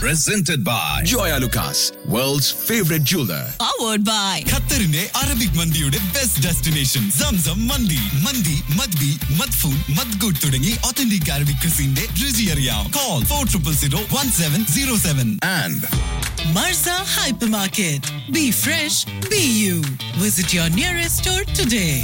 presented by Joya Lucas, world's favorite jeweler. powered by ഖത്തറിന്റെ Arabic മന്തിയുടെ best destination Zamzam മന്തി മന്തി മദ്ബി മദ്ഫൂൻ മദ്ഗുഡ് തുടങ്ങി ഒത്തന്റിക് അറബിക് ക്രിസിന്റെ രുചി അറിയാം call four triple zero one seven zero seven And Marza Hypermarket. Be fresh, be you. Visit your nearest store today.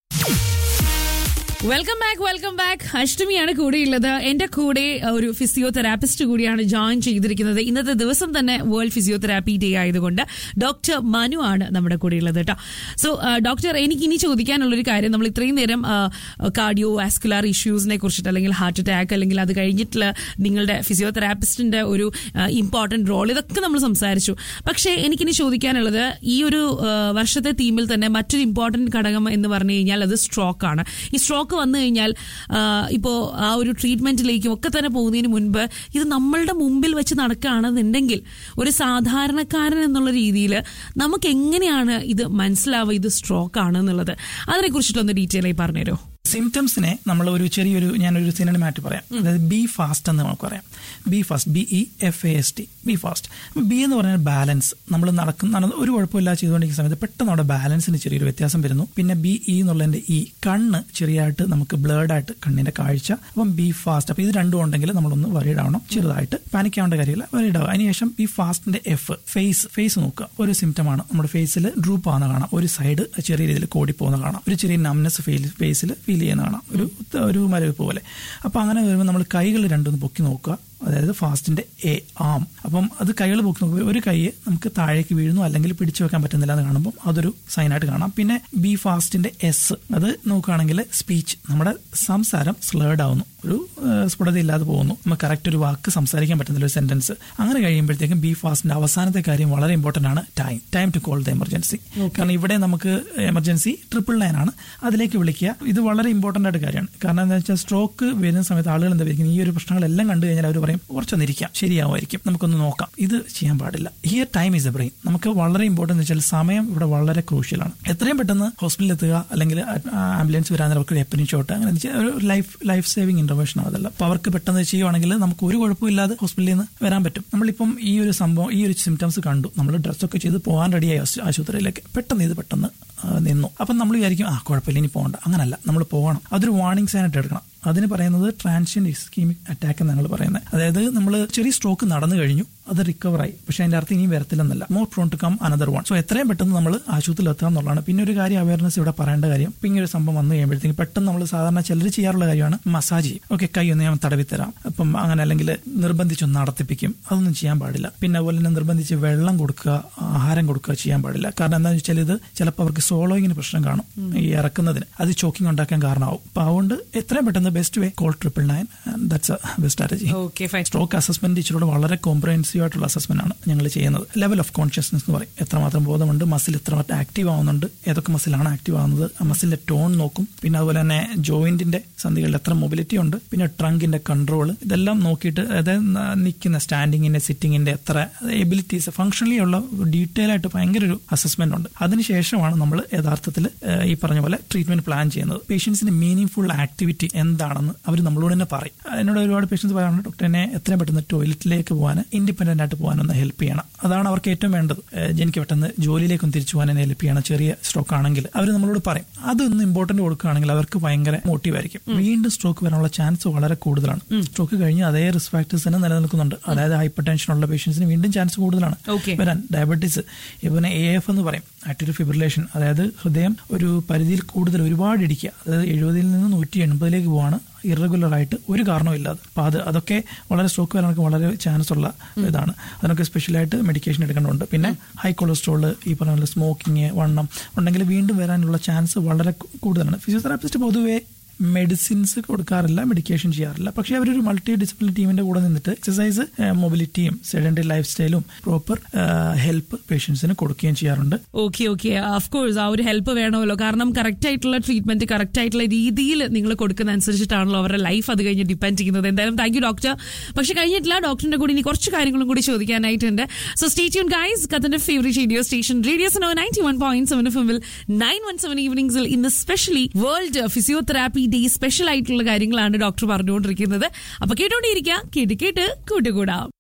Welcome back welcome back അഷ്ടമിയാണ് കൂടെയുള്ളത് എന്റെ കൂടെ അഹ്, ഒരു ഫിസിയോതെറാപ്പിസ്റ്റ് കൂടിയാണ് ജോയിൻ ചെയ്തിരിക്കുന്നത് ഇന്നത്തെ ദിവസം തന്നെ വേൾഡ് ഫിസിയോതെറാപ്പി ഡേ ആയതുകൊണ്ട് ഡോക്ടർ മനു ആണ് നമ്മുടെ കൂടെയുള്ളത് കേട്ടോ സോ ഡോക്ടർ എനിക്ക് ഇനി ചോദിക്കാനുള്ളൊരു കാര്യം നമ്മൾ ഇത്രയും നേരം കാർഡിയോ വാസ്കുലാർ ഇഷ്യൂസിനെ കുറിച്ചിട്ട് അല്ലെങ്കിൽ ഹാർട്ട് അറ്റാക്ക് അല്ലെങ്കിൽ അത് കഴിഞ്ഞിട്ടുള്ള നിങ്ങളുടെ ഫിസിയോതെറാപ്പിസ്റ്റിന്റെ ഒരു ഇമ്പോർട്ടന്റ് റോൾ ഇതൊക്കെ നമ്മൾ സംസാരിച്ചു പക്ഷേ എനിക്കിനി ചോദിക്കാനുള്ളത് ഈ ഒരു ആ, വർഷത്തെ തീമിൽ തന്നെ മറ്റൊരു ഇമ്പോർട്ടന്റ് ഘടകം എന്ന് പറഞ്ഞു കഴിഞ്ഞാൽ അത് സ്ട്രോക്ക് ആണ് ഈ സ്ട്രോക്ക് വന്നു കഴിഞ്ഞാൽ ആ, ഇപ്പോ ആ ഒരു ട്രീറ്റ്മെന്റിലേക്കും ഒക്കെ തന്നെ പോകുന്നതിന് മുൻപ് ഇത് നമ്മളുടെ മുമ്പിൽ വെച്ച് നടക്കുകയാണെന്നുണ്ടെങ്കിൽ ഒരു സാധാരണക്കാരൻ എന്നുള്ള രീതിയിൽ നമുക്ക് എങ്ങനെയാണ് ഇത് മനസ്സിലാവുക ഇത് സ്ട്രോക്ക് ആണ് എന്നുള്ളത് അതിനെ കുറിച്ചിട്ടൊന്ന് ഡീറ്റെയിൽ ആയി പറഞ്ഞുതരുമോ സിംറ്റംസിനെ നമ്മൾ ഒരു ചെറിയൊരു ഞാനൊരു സിനിമാറ്റ് പറയാം അതായത് ബി ഫാസ്റ്റ് എന്ന് നമുക്ക് പറയാം B fast B E F A S T B fast B എന്ന് പറഞ്ഞാൽ ബാലൻസ് നമ്മൾ നടക്കുന്ന നടന്ന് ഒരു കുഴപ്പമില്ല ചെയ്തുകൊണ്ടിരിക്കുന്ന സമയത്ത് പെട്ടെന്ന് അവിടെ ബാലൻസിന് ചെറിയൊരു വ്യത്യാസം വരുന്നു പിന്നെ ബി ഇ എന്നുള്ളതിന്റെ ഇ കണ്ണ് ചെറിയായിട്ട് നമുക്ക് ബ്ലേഡ് ആയിട്ട് കണ്ണിന്റെ കാഴ്ച അപ്പം ബി ഫാസ്റ്റ് അപ്പൊ ഇത് രണ്ടും ഉണ്ടെങ്കിൽ നമ്മളൊന്ന് വറീഡ് ആവണം ചെറുതായിട്ട് പാനിക് ആവേണ്ട കാര്യമില്ല വറീഡ് ആവുക അതിനുശേഷം ബി ഫാസ്റ്റിന്റെ എഫ് ഫേസ് ഫേസ് നോക്കുക ഒരു സിംറ്റമാണ് നമ്മുടെ ഫേസിൽ ഡ്രൂപ്പ് ആവുന്ന കാണാം ഒരു സൈഡ് ചെറിയ രീതിയിൽ കോടി പോകുന്ന കാണാം ഒരു ചെറിയ നംനെസ് ഫേസിൽ ഫീൽ ചെയ്യുന്ന കാണാം ഒരു ഒരു മരവിപ്പ് പോലെ അപ്പൊ അങ്ങനെ വരുമ്പോൾ നമ്മൾ കൈകൾ രണ്ടൊന്ന് പൊക്കി നോക്കുക അതായത് ഫാസ്റ്റിന്റെ എ ആം അപ്പം അത് കൈകൾ പൊക്കി നോക്കുമ്പോൾ ഒരു കൈ നമുക്ക് താഴേക്ക് വീഴുന്നു അല്ലെങ്കിൽ പിടിച്ചു വെക്കാൻ പറ്റുന്നില്ല എന്ന് കാണുമ്പോൾ അതൊരു സൈനായിട്ട് കാണാം പിന്നെ ബി ഫാസ്റ്റിന്റെ എസ് അത് നോക്കുകയാണെങ്കിൽ സ്പീച്ച് നമ്മുടെ സംസാരം സ്ലേഡ് ആവുന്നു ഒരു ഏഹ്, സ്ഫുടതയില്ലാതെ പോകുന്നു നമുക്ക് കറക്റ്റ് ഒരു വാക്ക് സംസാരിക്കാൻ പറ്റുന്നില്ല ഒരു സെന്റൻസ് അങ്ങനെ കഴിയുമ്പോഴത്തേക്കും ബി ഫാസ്റ്റിന്റെ അവസാനത്തെ കാര്യം വളരെ ഇമ്പോർട്ടന്റ് ആണ് time time to call the emergency കാരണം ഇവിടെ നമുക്ക് എമർജൻസി ട്രിപ്പിൾ നയൻ ആണ് അതിലേക്ക് വിളിക്കുക ഇത് വളരെ ഇമ്പോർട്ടന്റ് ആയിട്ട് കാര്യമാണ് കാരണം എന്താ വെച്ചാൽ സ്ട്രോക്ക് വരുന്ന സമയത്ത് ആളുകൾ എന്താ വിചാരിക്കുന്നത് ഈ ഒരു പ്രശ്നങ്ങളെല്ലാം കണ്ടു കഴിഞ്ഞാൽ അവർ പറയും കുറച്ചൊന്നിരിക്കാം ശരിയാവുമായിരിക്കും നമുക്കൊന്ന് നോക്കാം ഇത് ചെയ്യാൻ പാടില്ല here time is a brain നമുക്ക് വളരെ ഇമ്പോർട്ടന്റ് വെച്ചാൽ സമയം ഇവിടെ വളരെ ക്രൂഷ്യലാണ് എത്രയും പെട്ടെന്ന് ഹോസ്പിറ്റലിൽ എത്തുക അല്ലെങ്കിൽ ആംബുലൻസ് വരാൻ അവർക്ക് എപ്പനും ഷോട്ട് അങ്ങനെ വെച്ചാൽ ഒരു ലൈഫ് ലൈഫ് സേവിങ് ഇന്റർവെൻഷൻ അതല്ല അപ്പൊ അവർക്ക് പെട്ടെന്ന് ചെയ്യുവാണെങ്കിൽ നമുക്ക് ഒരു കുഴപ്പമില്ലാതെ ഹോസ്പിറ്റലിൽ നിന്ന് വരാൻ പറ്റും നമ്മളിപ്പം ഈ ഒരു സംഭവം ഈ ഒരു സിംറ്റംസ് കണ്ടു നമ്മൾ ഡ്രസ്സൊക്കെ ചെയ്ത് പോകാൻ റെഡിയായി ആശു- ആശുപത്രിയിലേക്ക് പെട്ടെന്ന് ഇത് പെട്ടെന്ന് ആ, നിന്നു അപ്പം നമ്മൾ വിചാരിക്കും ആ കുഴപ്പമില്ല ഇനി പോകണ്ട അങ്ങനല്ല നമ്മൾ പോകണം അതൊരു വാർണിംഗ് സൈനായിട്ട് എടുക്കണം അതിന് പറയുന്നത് ട്രാൻഷ്യൻ ഇസ്കീമിക് അറ്റാക്ക് എന്ന് ഞങ്ങൾ പറയുന്നത് അതായത് നമ്മൾ ചെറിയ സ്ട്രോക്ക് നടന്നു കഴിഞ്ഞു അത് റിക്കവർ ആയി പക്ഷെ അതിന്റെ അർത്ഥം ഇനി വരത്തില്ലെന്നല്ല more prone to come another one so എത്രയും പെട്ടെന്ന് നമ്മൾ ആശുപത്രിയിൽ എത്തുക എന്നുള്ളതാണ് പിന്നെ ഒരു കാര്യം അവയർനെസ് ഇവിടെ പറയേണ്ട കാര്യം ഇപ്പം ഇങ്ങനെ ഒരു സംഭവം വന്നു കഴിയുമ്പോഴത്തേക്ക് പെട്ടെന്ന് നമ്മൾ സാധാരണ ചിലർ ചെയ്യാറുള്ള കാര്യമാണ് മസാജ് ചെയ്യും ഓക്കെ കൈ ഒന്ന് ഞാൻ തടവി തരാം അപ്പം അങ്ങനെ അല്ലെങ്കിൽ നിർബന്ധിച്ചൊന്ന് നടത്തിപ്പിക്കും അതൊന്നും ചെയ്യാൻ പാടില്ല പിന്നെ അതുപോലെ തന്നെ നിർബന്ധിച്ച് വെള്ളം കൊടുക്കുക ആഹാരം കൊടുക്കുക ചെയ്യാൻ പാടില്ല കാരണം എന്താണെന്ന് വെച്ചാൽ ഇത് ചിലപ്പോൾ അവർക്ക് സോളോയിങ്ങിന് പ്രശ്നം കാണും ഈ ഇറക്കുന്നതിന് അത് ചോക്കിംഗ് ഉണ്ടാക്കാൻ കാരണമാവും അപ്പൊ അതുകൊണ്ട് എത്രയും പെട്ടെന്ന് best way call triple nine that's best strategy okay fine stroke assessment ഇച്ചിലൂടെ വളരെ കോംപ്രഹെൻസീവ് ആയിട്ടുള്ള അസസ്മെന്റ് ആണ് ഞങ്ങൾ ചെയ്യുന്നത് ലെവൽ ഓഫ് കോൺഷ്യസ്നസ് എന്ന് പറയും എത്രമാത്രം ബോധമുണ്ട് മസിൽ എത്രമാത്രം ആക്റ്റീവ് ആവുന്നുണ്ട് ഏതൊക്കെ മസിലാണ് ആക്റ്റീവ് ആവുന്നത് ആ മസിലിന്റെ ടോൺ നോക്കും പിന്നെ അതുപോലെ തന്നെ ജോയിന്റിന്റെ സന്ധികളിൽ എത്ര മൊബിലിറ്റി ഉണ്ട് പിന്നെ ട്രങ്കിന്റെ കൺട്രോൾ ഇതെല്ലാം നോക്കിയിട്ട് അതായത് ന- നിൽക്കുന്ന സ്റ്റാൻഡിങ്ങിന്റെ സിറ്റിങ്ങിന്റെ എത്ര എബിലിറ്റീസ് ഫംഗ്ഷണലി ഉള്ള ഡീറ്റെയിൽ ആയിട്ട് ഭയങ്കര ഒരു അസസ്മെന്റ് ഉണ്ട് അതിനുശേഷമാണ് നമ്മൾ യഥാർത്ഥത്തിൽ ഈ പറഞ്ഞ പോലെ ട്രീറ്റ്മെന്റ് പ്ലാൻ ചെയ്യുന്നത് പേഷ്യൻസിന് മീനിങ് ഫുൾ ആക്ടിവിറ്റി എന്താണെന്ന് അവർ നമ്മളോട് തന്നെ പറയും എന്നോട് ഒരുപാട് പേഷ്യൻസ് പറയാറുണ്ട് ഡോക്ടർ എന്നെ എത്രയും പെട്ടെന്ന് ടോയ്ലറ്റിലേക്ക് പോകാൻ ഇൻഡിപെൻഡന്റ് ആയിട്ട് പോകാൻ ഒന്ന് ഹെൽപ്പ് ചെയ്യണം അതാണ് അവർക്ക് ഏറ്റവും വേണ്ടത് ഏഹ് എനിക്ക് പെട്ടെന്ന് ജോലിയിലേക്കൊന്ന് തിരിച്ചു പോകാൻ എന്നെ ഹെൽപ്പ് ചെയ്യണം ചെറിയ സ്ട്രോക്ക് ആണെങ്കിൽ അവർ നമ്മളോട് പറയും അതൊന്ന് ഇമ്പോർട്ടന്റ് കൊടുക്കുകയാണെങ്കിൽ അവർക്ക് ഭയങ്കര മോട്ടീവ് ആയിരിക്കും വീണ്ടും സ്ട്രോക്ക് വരാനുള്ള ചാൻസ് വളരെ കൂടുതലാണ് സ്ട്രോക്ക് കഴിഞ്ഞ് അതേ റിസ്ക് ഫാക്ടേഴ്സ് തന്നെ നിലനിൽക്കുന്നുണ്ട് അതായത് ഹൈപ്പർ ടെൻഷൻ ഉള്ള പേഷ്യൻസിന് വീണ്ടും ചാൻസ് കൂടുതലാണ് Okay. വരാൻ ഡയബറ്റീസ് ഇവന് എ എഫ് എന്ന് പറയും ആക്റ്റീവ് ഫിബ്രിലേഷൻ അതായത് ഹൃദയം ഒരു പരിധിയിൽ കൂടുതൽ ഒരുപാട് ഇടിക്കുക അതായത് എഴുപതിൽ നിന്ന് നൂറ്റി എൺപതിലേക്ക് പോവാണ് ഇറഗുലർ ആയിട്ട് ഒരു കാരണമില്ലാതെ അപ്പൊ അത് അതൊക്കെ വളരെ സ്ട്രോക്ക് വരാനൊക്കെ വളരെ ചാൻസ് ഉള്ള ഇതാണ് അതിനൊക്കെ സ്പെഷ്യലായിട്ട് മെഡിക്കേഷൻ എടുക്കേണ്ടതുണ്ട് പിന്നെ ഹൈ കൊളസ്ട്രോൾ ഈ പറഞ്ഞ പോലെ സ്മോക്കിങ് വണ്ണം ഉണ്ടെങ്കിൽ വീണ്ടും വരാനുള്ള ചാൻസ് വളരെ കു- കൂടുതലാണ് ഫിസിയോതെറാപ്പിസ്റ്റ് പൊതുവെ മെഡിസിൻസ് കൊടുക്കാറില്ല മെഡിക്കേഷൻ ചെയ്യാറില്ല പക്ഷെ അവരൊരു മൾട്ടി ഡിസിപ്ലിൻ ടീമിന്റെ കൂടെ നിന്നിട്ട് എക്സസൈസ് മൊബിലിറ്റിയും സെഡൻഡറി ലൈഫ് സ്റ്റൈലും പ്രോപ്പർ ഹെൽപ്പ് പേഷ്യൻസിന് കൊടുക്കുകയും ചെയ്യാറുണ്ട് ഓക്കെ ഓക്കെ കോഴ്സ് ആ ഒരു ഹെൽപ്പ് വേണമല്ലോ കാരണം കറക്റ്റ് ആയിട്ടുള്ള ട്രീറ്റ്മെന്റ് കറക്റ്റ് ആയിട്ടുള്ള രീതിയിൽ നിങ്ങൾ കൊടുക്കുന്ന അനുസരിച്ചിട്ടാണല്ലോ അവരുടെ ലൈഫ് അത് കഴിഞ്ഞ് ഡിപ്പെൻഡ് ചെയ്യുന്നത് എന്തായാലും താങ്ക് യു ഡോക്ടർ പക്ഷെ കഴിഞ്ഞിട്ടില്ല ഡോക്ടറിന്റെ കൂടി ഇനി കുറച്ച് കാര്യങ്ങളും കൂടി ചോദിക്കാനായിട്ടുണ്ട് സോ സ്റ്റേ ട്യൂൺ ഗൈസ് കത്തിന്റെ favourite radio station radio Suno ninety one point seven F nine one seven ഈവനിംഗ്സിൽ ഇന്ന് specially world physiotherapy day special ആയിട്ടുള്ള കാര്യങ്ങളാണ് ഡോക്ടർ പറഞ്ഞുകൊണ്ടിരിക്കുന്നത് അപ്പൊ കേട്ടോണ്ടിരിക്കുക കേട്ട് കേട്ട് കൂട്ടുകൂടാം